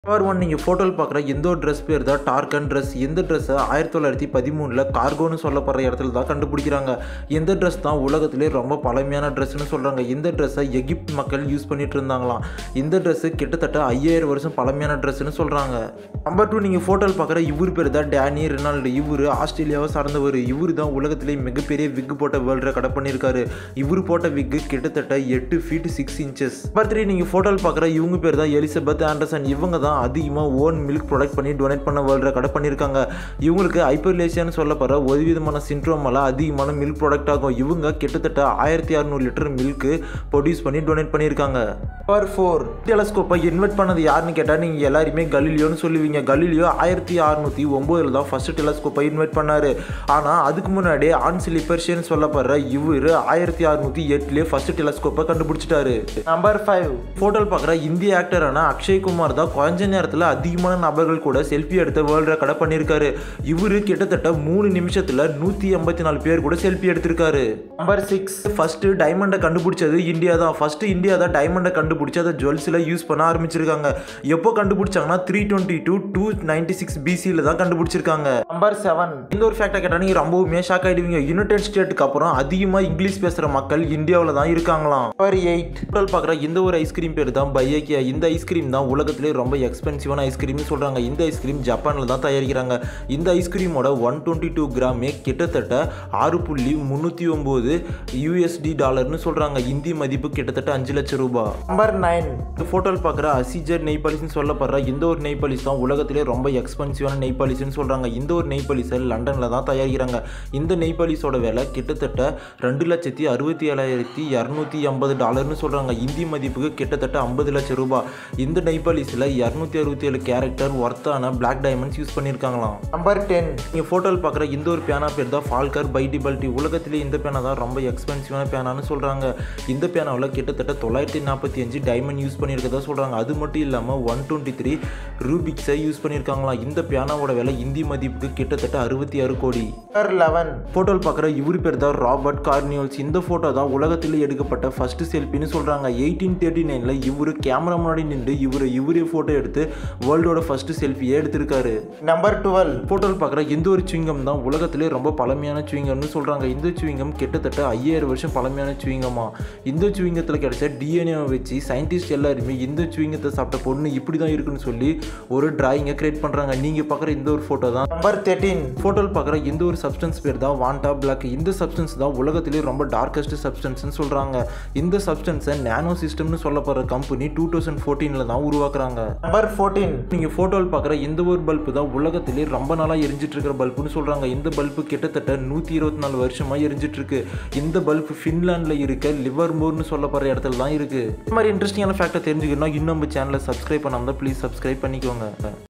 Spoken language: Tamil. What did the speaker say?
நம்பர் ஒன் நீங்கள் ஃபோட்டோவில் பார்க்குற எந்த ஒரு ட்ரெஸ் பேர் தான் டார்கன் ட்ரெஸ் எந்த ட்ரெஸ்ஸை ஆயிரத்தி தொள்ளாயிரத்தி பதிமூணில் கார்கோன்னு சொல்லப்படுற இடத்துல தான் கண்டுபிடிக்கிறாங்க எந்த ட்ரெஸ் தான் உலகத்திலே ரொம்ப பழமையான ட்ரெஸ்னு சொல்கிறாங்க இந்த ட்ரெஸ்ஸை எகிப்த் மக்கள் யூஸ் பண்ணிட்டு இருந்தாங்களாம் இந்த ட்ரெஸ்ஸு கிட்டத்தட்ட ஐயாயிரம் வருஷம் பழமையான ட்ரெஸ்ஸுன்னு சொல்கிறாங்க நம்பர் டூ நீங்கள் ஃபோட்டோவில் பார்க்குற இவர் பேர் தான் டேனி ரெனால்டு இவர் ஆஸ்திரேலியாவை சார்ந்தவர் இவர் தான் உலகத்திலே மிகப்பெரிய விக்கு போட்ட வேர்ல்டு ரெக்கார்ட் பண்ணியிருக்காரு இவர் போட்ட விக்கு கிட்டத்தட்ட எட்டு feet six inches number three நீங்கள் ஃபோட்டோவில் பார்க்குற இவங்க பேர் தான் எலிசபெத் ஆண்டர்சன் இவங்க தான் அதிகமாக ஓன் மில்க் ப்ராடக்ட் பண்ணி டொனேட் பண்ண வேர்ல்டு ரெக்கார்ட் பண்ணியிருக்காங்க இவங்களுக்கு ஹைப்பர்லேசியான்னு சொல்லப்படுற ஒரு விதமான சின்ட்ரோமால அதிகமான மில்க் ப்ராடக்ட் ஆகும் இவங்க கிட்டத்தட்ட ஆயிரத்தி அறநூறு லிட்டர் மில்க்கு ப்ரொடியூஸ் பண்ணி டொனேட் பண்ணியிருக்காங்க நம்பர் ஃபோர் டெலஸ்கோப்பை இன்வெர்ட் பண்ணது யாருன்னு கேட்டால் நீங்கள் எல்லாருமே கலீலியோன்னு சொல்லுவீங்க கலீலியோ ஆயிரத்தி அறுநூற்றி ஒம்போதில் தான் ஃபஸ்ட்டு டெலஸ்கோப்பை இன்வெர்ட் பண்ணார் ஆனால் அதுக்கு முன்னாடி ஆன்சிலி பெர்ஷியன் சொல்லப்படுற இவர் ஆயிரத்தி அறுநூற்றி எட்டுலேயே ஃபஸ்ட்டு டெலஸ்கோப்பை கண்டுபிடிச்சிட்டாரு நம்பர் ஃபைவ் ஃபோட்டோவில் பார்க்குற இந்திய ஆக்டரான அக்ஷய் குமார் தான் கொஞ்ச நேரத்தில் அதிகமான நபர்கள் கூட செல்ஃபி எடுத்த வேர்ல்டு ரெக்கார்டை பண்ணியிருக்காரு இவர் கிட்டத்தட்ட மூணு நிமிஷத்தில் நூற்றி எண்பத்தி நாலு பேர் கூட செல்ஃபி எடுத்திருக்காரு நம்பர் சிக்ஸ் ஃபஸ்ட்டு டைமண்டை கண்டுபிடிச்சது இந்தியா தான் ஃபஸ்ட்டு இந்தியா தான் டைமண்டை கண்டுபிடிச்சி அதை ஜுவல்ஸில் யூஸ் பண்ண ஆரம்பிச்சிருக்காங்க எப்போ கண்டுபிடிச்சாங்கன்னா three twenty two two ninety six பிசியில் தான் கண்டுபிடிச்சிருக்காங்க நம்பர் செவன் இந்த ஒரு ஃபேக்டை கேட்டால் நீங்கள் ரொம்பவுமே ஷாக் ஆகிடுவீங்க யுனைடெட் ஸ்டேட்டுக்கு அப்புறம் அதிகமாக இங்கிலீஷ் பேசுகிற மக்கள் இந்தியாவில் தான் இருக்காங்களாம் நம்பர் எயிட் பார்க்குற இந்த ஒரு ஐஸ்கிரீம் பேர் தான் பையக்கியா இந்த ஐஸ்கிரீம் தான் உலகத்திலே ரொம்ப எக்ஸ்பென்சிவான ஐஸ்கிரீம்னு சொல்கிறாங்க இந்த ஐஸ்கிரீம் ஜப்பானில் தான் தயாரிக்கிறாங்க இந்த ஐஸ்கிரீமோட ஒன் டுவெண்ட்டி டூ கிராமே கிட்டத்தட்ட ஆறு புள்ளி முந்நூற்றி ஒம்பது யூஎஸ்டி டாலர்னு சொல்கிறாங்க இந்தி மதிப்பு கிட்டத்தட்ட அஞ்சு லட்சம் ரூபாய் நம்பர் நைன் இந்த ஃபோட்டோவில் பார்க்குற அசிஜர் நெய் பாலிஸ்னு சொல்லப்படுற இந்த ஒரு நெய் பாலிஸ் தான் உலகத்திலே ரொம்ப எக்ஸ்பென்சிவான நெய் பாலிஸ்னு சொல்கிறாங்க இந்த ஒரு நெய் பாலிஸை லண்டனில் தான் தயாரிக்கிறாங்க இந்த நெய் பாலிஸோட விலை கிட்டத்தட்ட ரெண்டு லட்சத்தி அறுபத்தி ஏழாயிரத்தி இரநூத்தி ஐம்பது டாலர்னு சொல்கிறாங்க இந்தி மதிப்புக்கு கிட்டத்தட்ட ஐம்பது லட்சம் ரூபாய் இந்த நெய் பாலிஸில் இரநூத்தி அறுபத்தி ஏழு கேரக்டர் ஒர்த்தான பிளாக் டைமண்ட்ஸ் யூஸ் பண்ணியிருக்காங்களாம் நம்பர் டென் நீங்கள் ஃபோட்டோவில் பார்க்குற இந்த ஒரு பேனா பேர் தான் ஃபால்கர் பைடிபல்டி உலகத்திலே இந்த பேனா தான் ரொம்ப எக்ஸ்பென்சிவான பேனான்னு சொல்கிறாங்க இந்த பேனாவில் கிட்டத்தட்ட தொள்ளாயிரத்தி நாற்பத்தி அஞ்சு டைமண்ட் யூஸ் பண்ணியிருக்கதா சொல்கிறாங்க அது மட்டும் இல்லாமல் ஒன் டுவெண்ட்டி த்ரீ ரூபிக்ஸை யூஸ் பண்ணியிருக்காங்களாம் இந்த பேனாவோட விலை இந்தி மதிப்புக்கு கிட்டத்தட்ட அறுபத்தி ஆறு கோடி லெவன் ஃபோட்டோவில் பார்க்குற இவர் பேர் தான் ராபர்ட் கார்னியோல்ஸ் இந்த ஃபோட்டோ தான் உலகத்தில் எடுக்கப்பட்ட ஃபர்ஸ்ட் செல்ஃபின்னு சொல்கிறாங்க எயிட்டீன் தேர்ட்டி நைனில் இவர் கேமரா முன்னாடி நின்று இவர் இவரே ஃபோட்டோ எடுத்து வேர்ல்டோட ஃபர்ஸ்ட் செல்ஃபியே எடுத்திருக்காரு நம்பர் டுவெல் ஃபோட்டோவில் பார்க்குற இந்த ஒரு சுவிங்கம் தான் உலகத்திலே ரொம்ப பழமையான சுவிங்கம்னு சொல்கிறாங்க இந்த சுவிங்கம் கிட்டத்தட்ட ஐயாயிரம் வருஷம் பழமையான சுவிங்கமா இந்த சுவிங்கத்தில் கிடைச்ச டிஎன்ஏவை வச்சு சயின்டிஸ்ட் எல்லாருமே இந்த சுவிங்கத்தை சாப்பிட்ட பொண்ணு இப்படி தான் இருக்குன்னு சொல்லி ஒரு டிராயிங்கை கிரியேட் பண்ணுறாங்க நீங்கள் பார்க்குற இந்த ஒரு ஃபோட்டோ தான் நம்பர் தேர்ட்டீன் ஃபோட்டோவில் பார்க்குற இந்த ஒரு சப்ஸ்டன்ஸ் பேர் தான் வாண்டா பிளாக் இந்த சப்ஸ்டன்ஸ் தான் உலகத்திலே ரொம்ப டார்க்கஸ்ட் சப்ஸ்டன்ஸ்னு சொல்கிறாங்க இந்த சப்ஸ்டன்ஸை நானோ சிஸ்டம்னு சொல்லப்படுற கம்பெனி டூ தௌசண்ட் ஃபோர்டீனில் தான் உருவாக்குறாங்க நம்பர் ஃபோர்டீன் நீங்கள் ஃபோட்டோவில் பார்க்குற இந்த ஒரு பல்பு தான் உலகத்திலே ரொம்ப நாளாக எரிஞ்சிட்டு இருக்கிற பல்புன்னு சொல்கிறாங்க இந்த பல்பு கிட்டத்தட்ட நூற்றி இருபத்தி நாலு வருஷமாக எரிஞ்சிட்டு இருக்கு இந்த பல்பு ஃபின்லாண்டில் இருக்க லிவர்மோர்னு சொல்லப்படுற இடத்துல தான் இருக்குது இந்த மாதிரி இன்ட்ரெஸ்டிங்கான ஃபேக்டை தெரிஞ்சுக்கணும் இன்னும் நம்ம சேனலை சப்ஸ்கிரைப் பண்ணாமல் ப்ளீஸ் சப்ஸ்கிரைப் பண்ணிக்கோங்க